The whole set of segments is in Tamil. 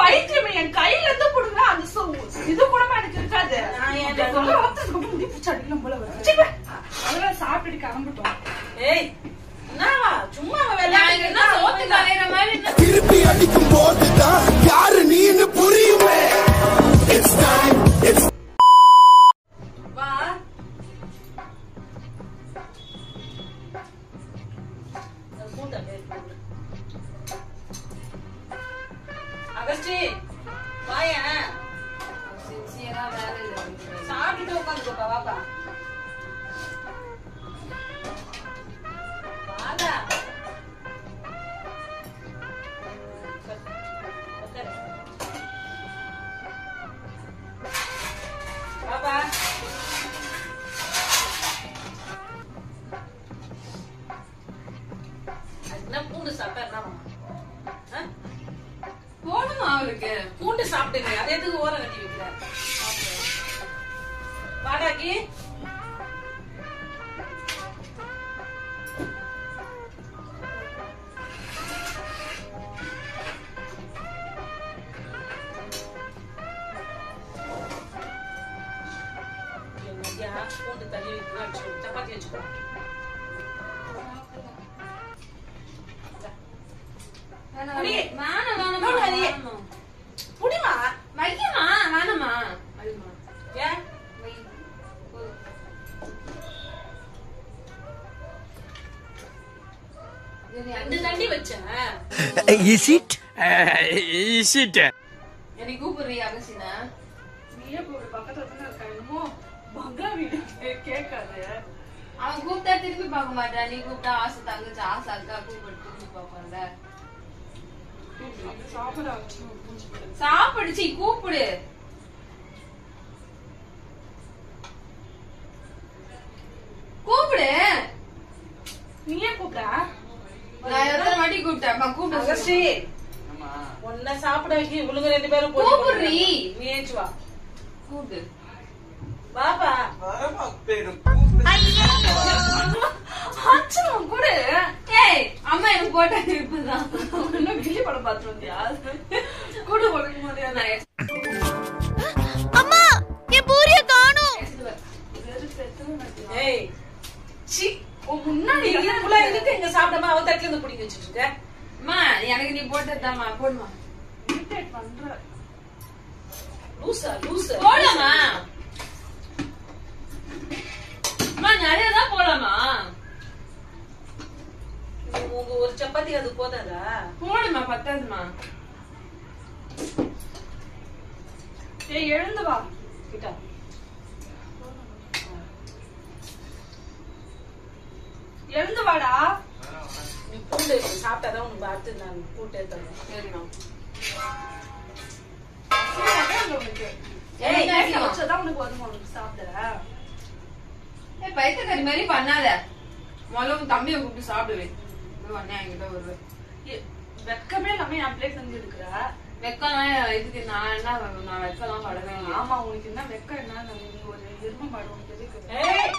பைத்தியமே என் கையில இருந்து புடுங்க அந்த சோ- இது கூட எனக்கு இருக்காது நான் ஏன் அப்படி சொல்ல ஒருத்தருக்கு அப்புறம் முடி பிடிச்சு அடிக்கலாம் போல வருது. சீ, பே. அதெல்லாம் சாப்பிட்டுட்டு கிளம்பிட்டோம் ஏய் என்னவா சும்மா அவ நான் விளையாடிட்டு என்ன சோத்து கலையிற மாதிரி என்ன திருப்பி அடிக்கும் போதுதான் யாரு நீன்னு புரியுமே It's time, it's வா அது பூண்டை அப்படியே போடு. அகஸ்டி வாயேன் சின்சியரா வேலை இல்லை சாப்பிட்டுட்டு உட்காந்துக்கோப்பா வாப்பா வாடா உட்காரு. பாப்பா என்ன பூண்டு சாப்பிட்டா என்னவா? ஆ? போடுமா அவளுக்கு பூண்டு சாப்பிட்டுங்க அது எதுக்கு ஓரம் கட்டி வைக்கிற வாடாக்கி ஐயா, பூண்டு தள்ளி வைக்கணும் வச்சுக்கோ. சப்பாத்தி வச்சுக்கோ புடி. வேணாம் வேணாம் நோடு அடி. வேணாம் புடிமா வையமா வேணாமா வைமா ஏன் வை போதும். இது நீ ரெண்டு தண்டி வச்சேன் Is it? Is it? என்னை கூப்பிடுறியா அகசினா நீயே போடு பக்கத்துல தானே இருக்கா என்னமோ மகா வீடு கே- கேட்காது அவன் கூப்பிட்டா திருப்பி பார்க்க மாட்டான் நீ கூப்பிட்டா ஆசை தங்கச்சி ஆசை அக்கா கூப்பிட்டு திருப்பி பார்ப்பான்ல சாப்பிட வச்சு பூச்சி போடுது. சாப்பிடுச்சு கூப்பிடு கூப்பிடு நீயே கூப்பிடா நான் எத்தனை வாட்டி கூப்பிட்டேன் அம்மா கூப்பிடு அகஸ்டி உன்னை சாப்பிட வைக்க இவளுங்க ரெண்டு பேரும் போட்டி கூப்பிடுறீ. போடுறாங்க. நீ ஏச்சு வா கூப்பிடு பாப்பா ஆச்சரம் கூட ஏய் அம்மா எனக்கு போட்ட இருப்புதான் இன்னும் கில்லி படம் பார்த்துட்டு வந்தியா கூட உனக்கு முடியாது நான் எடுத்து அம்மா என் பூரிய காணும் வரேன். ஏய் சி உன் முன்னாடி இதுக்குள்ள எதுக்கு இங்க சாப்பிடாம அவ தட்டுல இருந்து பிடிக்க வச்சுட்டு இருக்க அம்மா எனக்கு நீ போட்டதாம்மா போடுமா irritate பண்ற லூசா லூசா போடமா அம்மா நிறைய தான் போடலாமா உங்க ஒரு சப்பாத்தி அது போதாதா போடுமா பத்தாதுமா ஏய் எழுந்து வா கிட்டா எழுந்து வாடா நீ பூண்டு சாப்பிட்டாதான் உனக்கு அடுத்து நான் கூட்டே தரேன் சரிம்மா சரி, அதான் இல்ல உனக்கு ஏய், ஏய் தெரியும். வச்சதான் உனக்கு வருமா உனக்கு சாப்பிட ஏய் பைத்தியக்காரி மாதிரி பண்ணாத முதல்ல உன் தம்பியை கூப்பிட்டு சாப்பிடுவேன் உடனே என்கிட்ட வருவேன் ஏ- வெக்கமே இல்லாம என் பிளேட் வந்து இருக்கிற வெக்கலாம் இதுக்கு நான் என்ன நான் வெக்கலாம் படவே இல்லை ஆமா உனக்கு என்ன வெக்கம் என்ன நீ ஒரு எருமை மாடு உனக்கு எதுக்கு ஏய்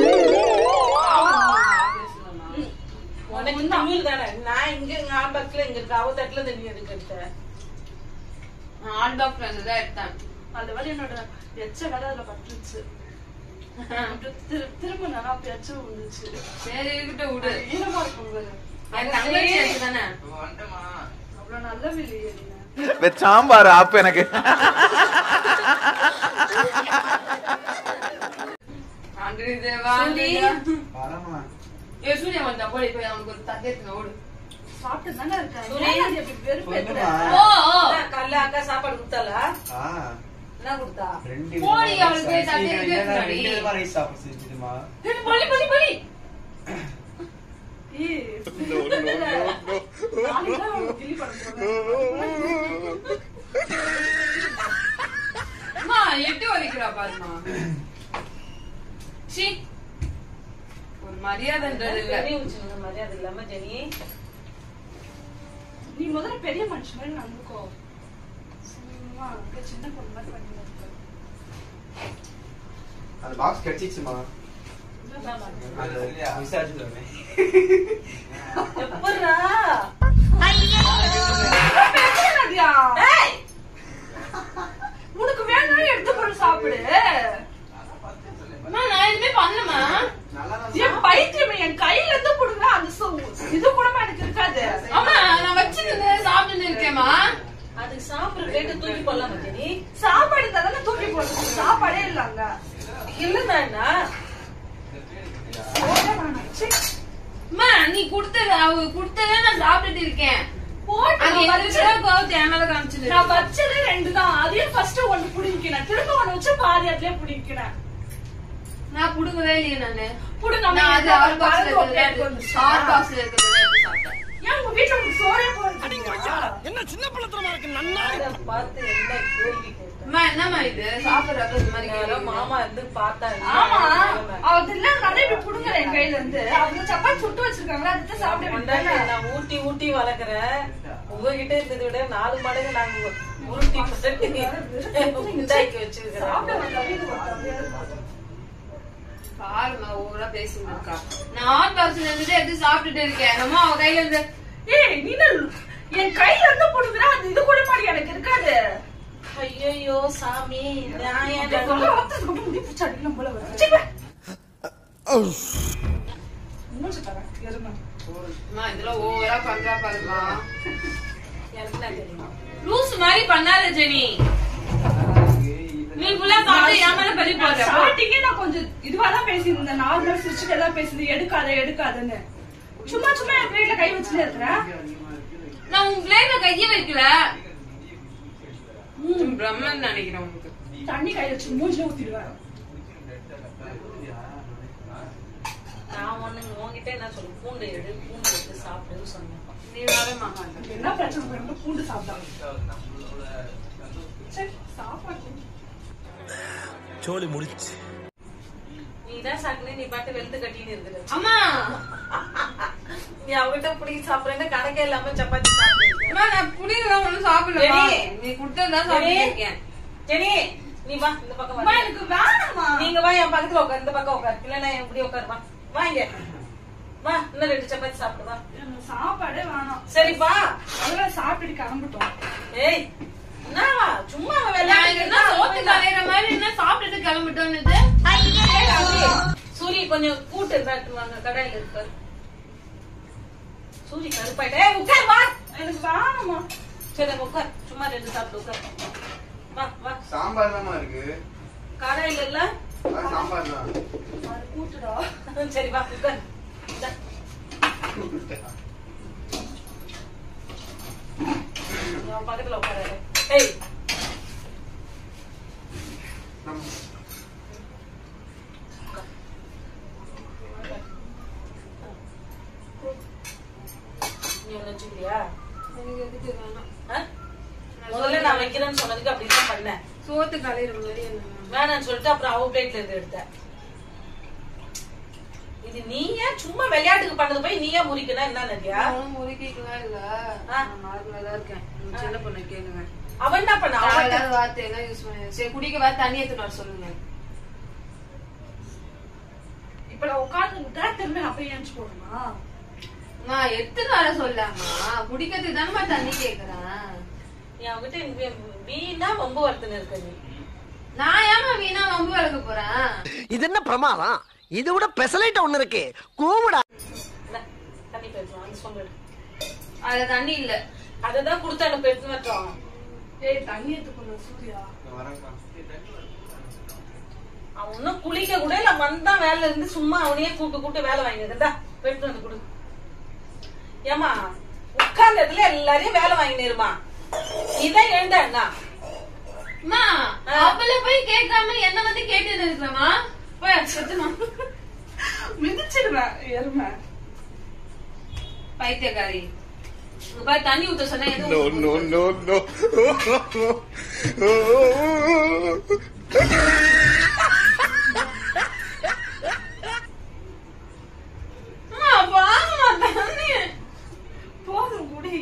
பேசலாமா? உனக்கு தமிழ் தானே நான் இங்க எங்க ஆம்பத்துல இங்க இருக்க அவ தட்டுல இருந்து நீ எதுக்கு எடுத்த நான் ஆல் டாக்டர் இருந்ததா எடுத்தேன் அந்த வேலை என்னோட எச்ச வேலை அதுல பட்டுருச்சு அப்புறம் திரு- திரும்ப நல்லா அப்படி எச்ச விழுந்துச்சு சரி இருக்கட்டும் விடு ஈரமா இருக்கும் பாரு. என் தங்கச்சி எடுத்து தானே அவ்வளவு நல்ல வெளியே சாம்பார் ஆப்பு எனக்கு அன்று இது வாங்கி ஏ சூர்யா வந்தா போய் போய் அவனுக்கு ஒரு தட்டேத்து ஓடு சாப்பிட்டு தானே இருக்கேன் சூரி. ஏன் அது அப்படி வெறுப்பேத்துற? ஓ ஓ என்ன, கல்ல அக்கா சாப்பாடு கொடுத்தாளா என்ன கொடுத்தா போடி அவளுக்கு தட்டை எடுத்து ஏய், பலி பலி பலி ஏய், நாளைக்கு தான் உனக்கு கிளி படம் போடுறேன். அம்மா எட்டு வலிக்கிறா பாருமா சி ஒரு மரியாதைன்றது இல்ல பெரிய உச்சினுங்க மரியாதை இல்லாம ஜெனி நீ முதல்ல பெரிய மனுஷன் மாதிரி நடந்துக்கோ சும்மா அங்க சின்ன பொண்ணு மாதிரி பண்ணிட்டு இருக்க. அந்த பாக்ஸ் கிடைச்சிச்சுமா என்னம்மா? விசாரிச்சுட்டு எப்பட்றா? பேசுறாதியா? ஏய், பிளேட் தூக்கி போடலாம் மச்சனி சாப்பாடு தானே தூக்கி போடுறது சாப்பாடே இல்ல அங்க இல்லன்னா என்ன சோறே வேணாம். சீ. அம்மா நீ கொடுத்தது அவ கொடுத்ததே நான் சாப்பிட்டுட்டு இருக்கேன் போட்டு அது நான் எங்க வச்சு- கூட கோவத்தை என் மேல காமிச்சது நான் வச்சதே ரெண்டு தான் அதையும் ஃபர்ஸ்ட் ஒண்ணு புடிக்கிறேன் திரும்ப ஒண்ணு வச்சு பாதி அதுலயே புடிக்கிறேன் நான் புடுங்கவே இல்லையே நானு புடுங்க நான் அது அம்மா, ஹாட் பாக்ஸ்ல பழக்கம் இருக்கிறது அப்படியே வந்துச்சு. ஹாட் பாக்ஸ்ல இருக்கிறது எடுத்து சாப்பிட்டேன் ஏன் உங்க வீட்டுல உங்களுக்கு சோறே போடுறீங்களா அதை பார்த்து என்ன கேள்வி கேட்டேன் அம்மா என்னம்மா இது சாப்பிடுறப்ப இந்த மாதிரி யாரோ கேக்குறீங்க? மாமா இருந்து பார்த்தா ஆமா அது இல்ல நிறைய பேர் புடுங்கல என் கையில இருந்து அவங்க சப்பாத்தி சுட்டு வச்சிருக்காங்களா அதுதான் சாப்பிட கொண்டாடி வேண்டியது நான் ஊட்டி ஊட்டி வளர்க்குறேன் உங்ககிட்ட இருந்ததை விட நாலு மடங்கு நாங்க உருட்டி புரட்டி உண்டாக்கி சாப்பிட வச்சிருக்கிறோம் வந்த வீடு பார்த்தா பாரும்மா ஓவரா பேசிட்டு இருக்கா நான் ஹாட் பாக்ஸ்ல இருந்துட்டு எடுத்து சாப்பிட்டுட்டு இருக்கேன் அம்மா அவ கையில இருந்து ஏய் நீ என்ன- என் கையில இருந்து புடுங்குறா அது இது கூட மாதிரி எனக்கு இருக்காது ஐயோ சாமி நான் ஏன் எனக்கு ஒரு வாரத்துக்கு அப்புறம் முடி பிடிச்சு அடிக்கலாம் போல வருது. சீ, போ. மூஞ்சி தரேன், எருமை. அம்மா இதெல்லாம் ஓவரா பண்றா பாருமா எனக்கு என்ன தெரியும் லூஸ் மாதிரி பண்ணாத ஜெனி நீ ஃபுல்லா சாப்பிட்டு என் மேல பழி நான் போடுற போ. starting ஏ நான் கொஞ்சம் இதுவாதான் பேசியிருந்தேன் நார்மல் சிரிச்சுட்டு எல்லாம் பேசுது எடுக்காத எடுக்காதன்னு சும்மா சும்மா என் பிளேட்ல கை வச்சுட்டே இருக்கிறேன் நான் உன் பிளேட்ல கைய வைக்கல ம், பிரம்மன் நினைக்கிறேன் உனக்கு தண்ணி கை வச்சு மூஞ்சில ஊத்திடுவேன் நான் ஒண்ணு உன்கிட்ட என்ன சொல்லு பூண்டு எடு பூண்டு எடுத்து சாப்பிடுன்னு சொன்னேன் நீ வர மாட்டாங்க என்ன பிரச்சனை பண்ணி பூண்டு சாப்பிட்டாங்க சரி சாப்பாடு சோலி முடிச்சு நீ தான் சாப்பிடு நீ பாட்டு வெளுத்து கட்டின்னு இருக்கிற அம்மா நீ அவகிட்ட பிடிச்சி சாப்பிடுறேன்னு கணக்கே இல்லாம சப்பாத்தி சாப்பிடுறேன் அம்மா நான் புளியெல்லாம் ஒண்ணும் சாப்பிடல ஜெனி. நீ கொடுத்ததான் சாப்பிட்டு இருக்கேன் சரி நீ வா இந்த பக்கம் அம்மா, வா எனக்கு வேணாமா நீங்க வா என் பக்கத்துல உட்காரு இந்த பக்கம் உட்காரு இல்லன்னா என் இப்படி உட்காரு வா வா இங்க வா இன்னும் ரெண்டு சப்பாத்தி சாப்பிடு வா எனக்கு சாப்பாடே வேணாம் சரி வா அதெல்லாம் சாப்பிட்டு கிளம்பிட்டோம் ஏய் என்னவா சும்மா அவன் நான் என்ன சோத்து விளையாட்டு கலையிற மாதிரி என்ன சாப்பிட்டுட்டு கிளம்பிட்டோன்னு சூரி கொஞ்சம் கூட்டு எடுத்து வாங்க கடையில இருப்பாரு சூரி கருப்பாயிட்டே ஏய், உட்கார் வா எனக்கு வேணாமா சரி உட்கார் சும்மா ரெண்டு சாப்பிட்டு உட்கார் வா வா சாம்பார் தான்மா இருக்கு கடையில இல்ல அது சாம்பார் தான் அது கூட்டுடா சரி வா உட்கார் இந்தா. நீ அவன் பக்கத்துல உட்காரு ஏய் நம்ம நீ ஒண்ணு வச்சுக்கிறியா எனக்கு எதுக்கு வேணாம் ஆ? முதல்ல நான் வைக்கிறேன்னு சொன்னதுக்கு அப்படிதான் பண்ணேன் சோத்து கலையிற மாதிரி என்ன வேணாம்னு சொல்லிட்டு அப்புறம் அவ பிளேட்ல இருந்து எடுத்தேன் இது நீ ஏன் சும்மா விளையாட்டுக்கு பண்ணது போய் நீ ஏன் முறிக்கணும் என்ன நதியா நானும் முறுக்கிக்கலாம் இல்ல நான் நார்மலா தான் இருக்கேன் நீங்க சின்ன பொண்ணு கேளுங்க அவன் என்ன பண்ண அவன் தேவையில்லாத வார்த்தை எல்லாம் யூஸ் பண்ணி சரி குடிக்க வர தண்ணி எடுத்துட்டு வர சொல்லுங்க இப்ப நான் உட்கார்ந்து திரும்ப நான் போய் ஏஞ்சி போடுமா நான் எடுத்துட்டு வர சொல்லாமா குடிக்கிறதுக்கு தானே தண்ணி கேக்குறேன் நீ அவகிட்ட இங்க வீணா ரொம்ப வருத்தனை இருக்க நீ நான் ஏமா வீணா வம்பு வளர்க்க போறேன் இது என்ன பிரமாதம் இது விட பெசலைட் ஒண்ணு இருக்கு கூமுடா இந்தா, தண்ணி பேசுவான் அந்த சொம்பு எடு. அதுல தண்ணி இல்ல அததான் கொடுத்து அனுப்பி எடுத்து மாட்டோம் ஏய் தண்ணி எடுத்துக்கொள்ள சூர்யா வரேன்ப்பா அவன் ஒன்னும் குளிக்க கூட இல்ல வந்தான் வேலை இருந்து சும்மா அவனையே கூப்பிட்டு கூப்பிட்டு வேலை வாங்கினதா எடுத்து வந்து கொடு ஏமா உட்கார்ந்த இடத்துல எல்லாரையும் வேலை வாங்கினிருமா இதான் எழுந்தா என்ன அம்மா அவள போய் கேட்காம என்ன வந்து கேட்டு இருக்கிறமா போய் எடுத்துமா மிதிச்சிடுவேன் எருமை பைத்தியக்காரி இங்க பாரு தண்ணி ஊத்த சொன்னா எதுவும் no, no, no. அம்மா வாங்கம்மா தண்ணி போதும் குடி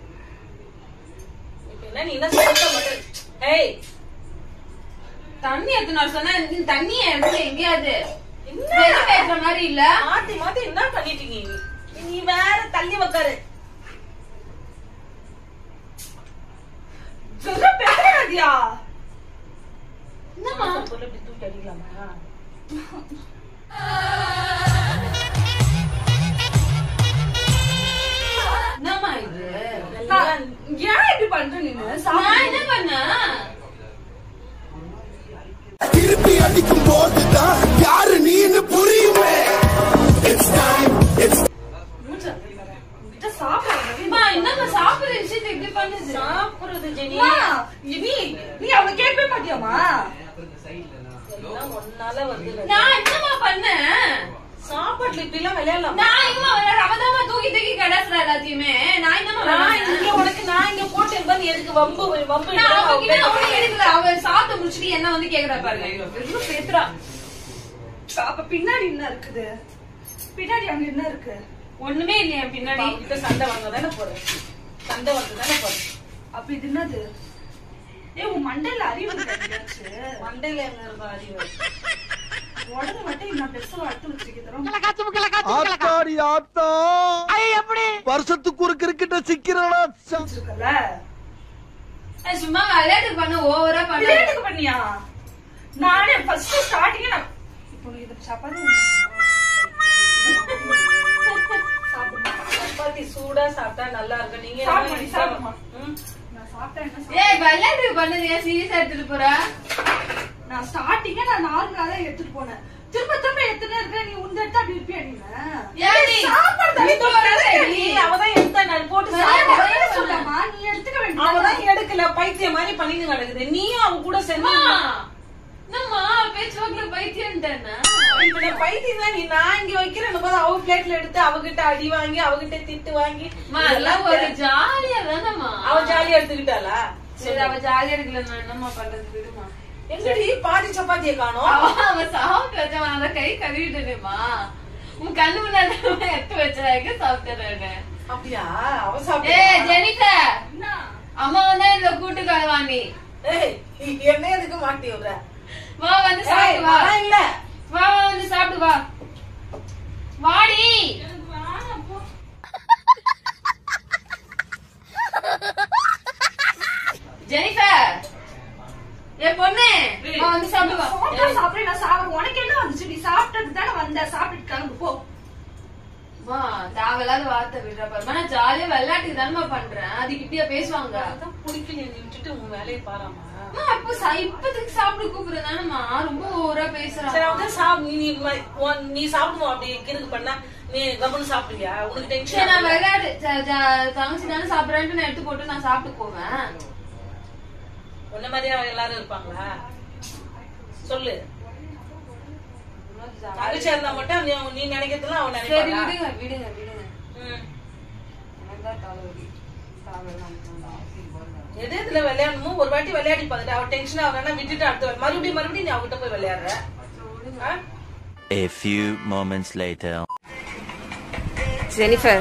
இப்ப என்ன நீ என்ன சொல்ல மட்டும் ஏய் தண்ணி எடுத்துன்னு வர சொன்னா இந்த தண்ணிய எடுத்து எங்கேயாவது என்ன வெளிய பேசுற மாதிரி இல்ல மாத்தி மாத்தி என்ன பண்ணிட்டீங்க நீ நீ வேற தள்ளி உக்காரு சொல்ல பேசாதியா என்னம்மா பொருள் இப்படி தூக்கி அடிக்கலாமா என்னம்மா இது எல்லாம் ஏன் இப்படி பண்ற நீனு நான் சாப்பிடு என்ன பண்ண வருது ஜெனி அம்மா, நீ நீ அவனை கேட்கவே மாட்டியாமா எல்லாம் ஒன்னால வருது நான் என்னமா பண்ணேன் சாப்பாட்டுல இப்படி எல்லாம் விளையாடலாம் நான் எங்கம்மா விளையாடுறேன்? அவதாம்மா தூக்கி தூக்கி கடாசுறா எல்லாத்தையுமே நான் என்னமா நான் விளையாடுறேன்? இங்க உனக்கு நான் இங்க போட்டேன் பாரு எதுக்கு வம்பு வம்பு நான் இல்லாம அவகிட்ட அவ ஒண்ணும் எடுக்கல. அவ சாப்பிட்டு முடிச்சிட்டு என்ன வந்து கேக்குறா பாருங்க இவ வெறும் பேசுறா. அப்ப பின்னாடி என்ன இருக்குது பின்னாடி அங்க என்ன இருக்கு ஒண்ணுமே இல்லையா பின்னாடி அவகிட்ட சண்டை வாங்க தானே போறேன் சண்டை வாங்க தானே போறேன் அப்ப இது என்னது ஏ உன் மண்டையில அறிவு இருக்கா எங்கேயாச்சு? மண்டையில எங்க இருக்கும் அறிவு உடனே மட்டும் நான் பெருசா அடுத்து வச்சுக்கிறோம் ஆத்தாடி ஆத்தா எப்படி வருஷத்துக்கு ஒரு கிரிக்கெட்ட சிக்கிறடா வச்சிருக்கல அது சும்மா விளையாட்டுக்கு பண்ண ஓவரா பண்ண விளையாட்டுக்கு பண்ணியா நானே ஃபர்ஸ்ட் ஸ்டார்டிங்கே நான் இப்போ உனக்கு இது சப்பாத்தி சாப்பிடுமா சப்பாத்தி சூடா சாப்பிட்டா நல்லா இருக்கும் நீங்க சாப்பிடுமா, என்ன நீ சாப்பிடுமா. ம். நான் சாப்பிட்டா என்ன சாப்பிட்டேன்? ஏய் விளையாட்டுக்கு பண்ணது ஏன் சீரியஸா எடுத்துட்டு போறா நான் ஸ்டார்டிங்கே நான் நார்மலா தான் எடுத்துட்டு போனேன் திரும்ப திரும்ப எடுத்துனே இருக்கிறேன் நீ உந்த எடுத்து அப்படி இருப்பியா நீ ஏடி? சாப்பாடு தள்ளி இப்போ போடுறேன் நீ அவதான் எடுத்தா நான் போட்டு விளையாட்டு சாப்பிடுறேன். அவளே சொல்லாமா நீ எடுத்துக்க அவதான் வேண்டியது எடுக்கல பைத்தியம் மாதிரி பண்ணிட்டு நடக்குது நீயும் அவ கூட சேர்ந்து அம்மா என்னம்மா பேச்சுவாக்குல பைத்தியம்ட்டானா இப்ப நான் பைத்தியம் தான் நீ நான் இங்க வைக்கிறேன் போது அவ பிளேட்ல எடுத்து அவகிட்ட அடி வாங்கி அவகிட்ட திட்டு வாங்கி அம்மா, அதெல்லாம் ஒரு ஜாலியா தானம்மா அவ ஜாலியா எடுத்துக்கிட்டாளா சரி அவ ஜாலியா இருக்கல நான் என்னம்மா பண்றது விடுமா எங்கடி பாதி சப்பாத்திய காணோம் அவ அவ சாப்பிட்டு வச்சவன் அதை கை கழுவிட்டேனேமா உன் கண்ணு முன்னாடி எடுத்து வச்சாங்க சாப்பிட்டுறேன் அப்படியா அவ ஏ சாப்பிட்டு ஜெனிஃபர் அம்மா வந்தா இந்த கூட்டுக்காரவா நீ ஏய் என்ன எதுக்கு மாட்டி விடுற வா வந்து ஏய், சாப்பிட்டு வா நான் இல்ல வா வா வந்து சாப்பிட்டு வா வாடி ஜெனிஃபர் ஏ பொண்ணு வா வந்து சாப்பிட்டு வா சாப்பிட்டா சாப்பிடு நான் சாப்பிடு உனக்கு என்ன வந்துச்சு நீ சாப்பிட்டது தானே வந்த சாப்பிட்டு கிளம்பு போ அம்மா தேவையில்லாத வார்த்தை விடுற பாருமா நான் ஜாலியா விளையாட்டுக்கு தானே பண்றேன் அதுக்கு இப்படியா பேசுவாங்க அதான் பிடிக்கல நீ விட்டுட்டு உன் வேலையை பாராமா அம்மா, அப்போ சா- இப்போதைக்கு சாப்பிட கூப்பிடுறதானம்மா ரொம்ப ஓவரா சரி பேசுறான் அவன் சாப் நீ நீ ம- உன்- நீ சாப்பிடுவோம் அப்படி கிறுக்கு பண்ணா நீ கவனம் சாப்பிடுவியா உனக்கு சரி நான் டென்ஷன் விளையாடு ஜ- ஜ- தங்கச்சி தானே சாப்பிடறான்ட்டு நான் எடுத்து போட்டு நான் சாப்பிட்டு போவேன் உன்ன மாதிரியா எல்லாரும் இருப்பாங்களா சொல்லு தங்கச்சியா இருந்தா மட்டும் நீ நீ நினைக்கிறதுலாம் அவன் சரி நினைப்பாளா விடுங்க விடுங்க விடுங்க ம். எனக்கு தான் தலைவலி சாப்பிடலாம் எது இதுல விளையாடணுமோ ஒரு வாட்டி விளையாடி பார்த்துட்டு அவ டென்ஷன் ஆகுறானா விட்டுட்டு அடுத்த வாட்டி மறுபடியும் மறுபடியும் நீ அவகிட்ட போய் விளையாடுற ஆ? A few moments later. Jennifer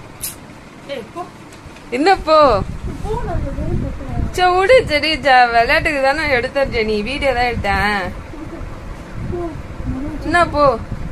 என்னப்போ சரி விடு சரி ஜ- விளையாட்டுக்கு தானே எடுத்தேன் ஜெனி வீடியோ தான் எடுத்தேன் என்னப்போ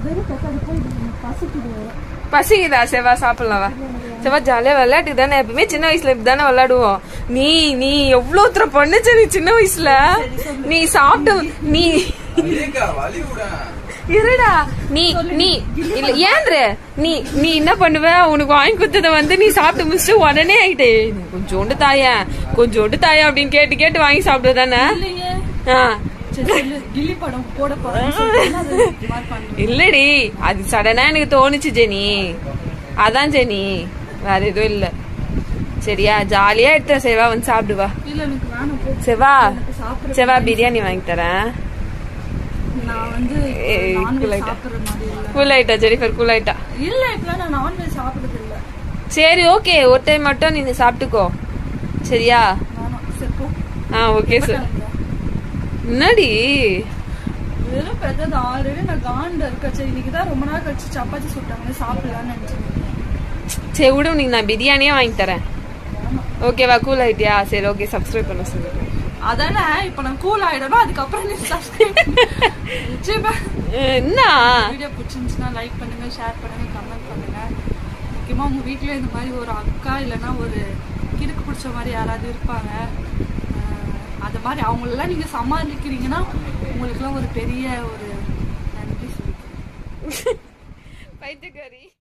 பசிக்குதா செவா சாப்பிடலாம் வா செவா ஜாலியா விளையாட்டுக்கு தானே எப்பவுமே சின்ன வயசுல இப்படி தானே விளையாடுவோம் நீ நீ எவ்வளவு தூர பண்ணுச்ச நீ சின்ன வயசுல நீ சாப்பிட்டு நீ வழி விட இருடா நீ நீ இல்ல ஏன்ற நீ நீ என்ன பண்ணுவ உனக்கு வாங்கி கொடுத்தத வந்து நீ சாப்பிட்டு முடிச்சுட்டு உடனே ஆயிட்டே கொஞ்சோண்டு தாயா கொஞ்சோண்டு தாயா அப்படின்னு கேட்டு கேட்டு வாங்கி சாப்பிடுவ தானே ஆ. கில்லி படம் போட போறேன் இல்லடி அது சடனா எனக்கு தோணுச்சு ஜெனி அதான் ஜெனி வேற எதுவும் இல்ல சரியா ஜாலியா எடுத்த செவா வந்து சாப்பிடுவா இல்ல எனக்கு வேணும் போ செவா சாப்பிடுற செவா பிரியாணி வாங்கி தரேன் நான் வந்து ஏய், நான்வெஜ் குலைட்டா. சாப்பிடுற மாதிரி இல்ல கூல் ஆயிட்டா ஜெனிஃபர் கூல் ஆயிட்டா இல்ல இப்ப நான் நான்வெஜ் சாப்பிடுறது இல்ல சரி ஓகே ஒரு டைம் மட்டும் நீ சாப்பிட்டுக்கோ சரியா வேணாம் சரி போ ஆ ஓகே சார் என்னடி வெறும் பெத்தது ஆல்ரெடி நான் காண்ட இருக்க சரி இன்னைக்கு தான் ரொம்ப நாள் கழிச்சு சப்பாத்தி சுட்டாங்க சாப்பிடலாம்னு நினைச்சேன் சரி விடு உனக்கு நான் பிரியாணியே வாங்கி தரேன் ஓகேவா கூல் ஆயிட்டியா சரி ஓகே சப்ஸ்கிரைப் பண்ண சொல்லு அதானே இப்ப நான் கூல் ஆயிடணும் அதுக்கப்புறம் நீ சப்ஸ்கிரைப் நிச்சயமா என்ன வீடியோ பிடிச்சிருந்துச்சுன்னா லைக் பண்ணுங்க ஷேர் பண்ணுங்க கமெண்ட் பண்ணுங்க முக்கியமா உங்க வீட்ல இந்த மாதிரி ஒரு அக்கா இல்லைன்னா ஒரு கிறுக்கு பிடிச்ச மாதிரி யாராவது இருப்பாங்க அஹ் அது மாதிரி அவங்களெல்லாம் நீங்க சமாளிக்கிறீங்கன்னா உங்களுக்குலாம் ஒரு பெரிய ஒரு நன்றி சொல்லிக்கிறேன் பைத்தியக்காரி